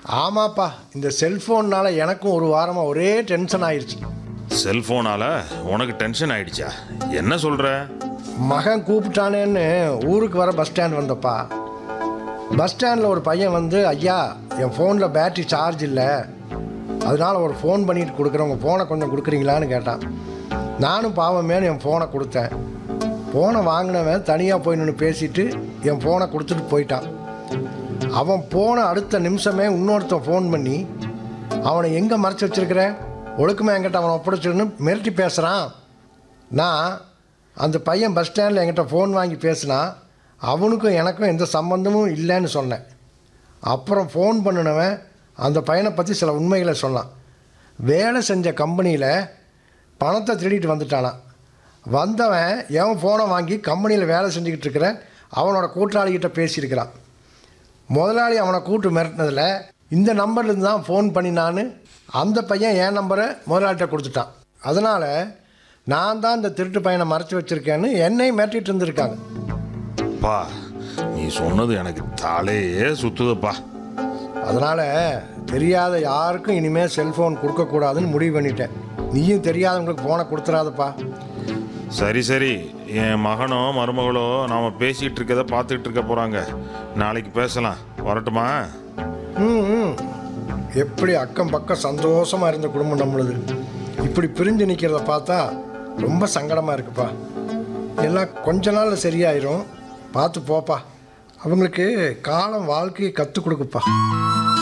ஆமாப்பா இந்த செல்ஃபோன்னால் எனக்கும் ஒரு வாரமாக ஒரே டென்ஷன் ஆயிடுச்சு செல்போனால உனக்கு டென்ஷன் ஆயிடுச்சா என்ன சொல்ற மகன் கூப்பிட்டானேன்னு ஊருக்கு வர பஸ் ஸ்டாண்ட் வந்தப்பா பஸ் ஸ்டாண்டில் ஒரு பையன் வந்து ஐயா என் ஃபோனில் பேட்டரி சார்ஜ் இல்லை அதனால் ஒரு ஃபோன் பண்ணிட்டு கொடுக்குறேன் உங்கள் ஃபோனை கொஞ்சம் கொடுக்குறீங்களான்னு கேட்டான் நானும் பாவமேனு என் ஃபோனை கொடுத்தேன் ஃபோனை வாங்கினவன் தனியாக போய் நின்று பேசிட்டு என் ஃபோனை கொடுத்துட்டு போயிட்டான் அவன் போன அடுத்த நிமிஷமே இன்னொருத்தன் ஃபோன் பண்ணி அவனை எங்கே மறைச்சி வச்சிருக்கிற ஒழுக்கமாக என்கிட்ட அவனை ஒப்படைச்சிருன்னு மிரட்டி பேசுகிறான் நான் அந்த பையன் பஸ் ஸ்டாண்டில் என்கிட்ட ஃபோன் வாங்கி பேசினா அவனுக்கும் எனக்கும் எந்த சம்மந்தமும் இல்லைன்னு சொன்னேன் அப்புறம் ஃபோன் பண்ணினவன் அந்த பையனை பற்றி சில உண்மைகளை சொன்னான் வேலை செஞ்ச கம்பெனியில் பணத்தை திருடிட்டு வந்துட்டானான் வந்தவன் எவன் ஃபோனை வாங்கி கம்பெனியில் வேலை செஞ்சுக்கிட்டு இருக்கிற அவனோட கூட்டாளிகிட்ட பேசியிருக்கிறான் முதலாளி அவனை கூட்டு மிரட்டினதில் இந்த நம்பர்லேருந்து தான் ஃபோன் பண்ணினான்னு அந்த பையன் என் நம்பரை முதலாளிகிட்ட கொடுத்துட்டான் அதனால் நான் தான் இந்த திருட்டு பையனை மறைச்சி வச்சுருக்கேன்னு என்னையும் மிரட்டிட்டு இருந்திருக்காங்க பா நீ சொன்னது எனக்கு தலையே சுத்துதப்பா அதனால் தெரியாத யாருக்கும் இனிமேல் செல்ஃபோன் கொடுக்கக்கூடாதுன்னு முடிவு பண்ணிட்டேன் நீயும் தெரியாதவங்களுக்கு ஃபோனை கொடுத்துறாதப்பா சரி சரி என் மகனோ மருமகளோ நாம பேசிக்கிட்டு இருக்கதை பார்த்துக்கிட்டு இருக்க போறாங்க நாளைக்கு பேசலாம் வரட்டுமா ம் ம். எப்படி அக்கம் பக்கம் சந்தோஷமாக இருந்த குடும்பம் நம்மளுது இப்படி பிரிஞ்சு நிற்கிறத பார்த்தா ரொம்ப சங்கடமாக இருக்குப்பா எல்லாம் கொஞ்ச நாளில் சரியாயிரும் பார்த்து போப்பா அவங்களுக்கு காலம் வாழ்க்கையை கற்றுக் கொடுக்குப்பா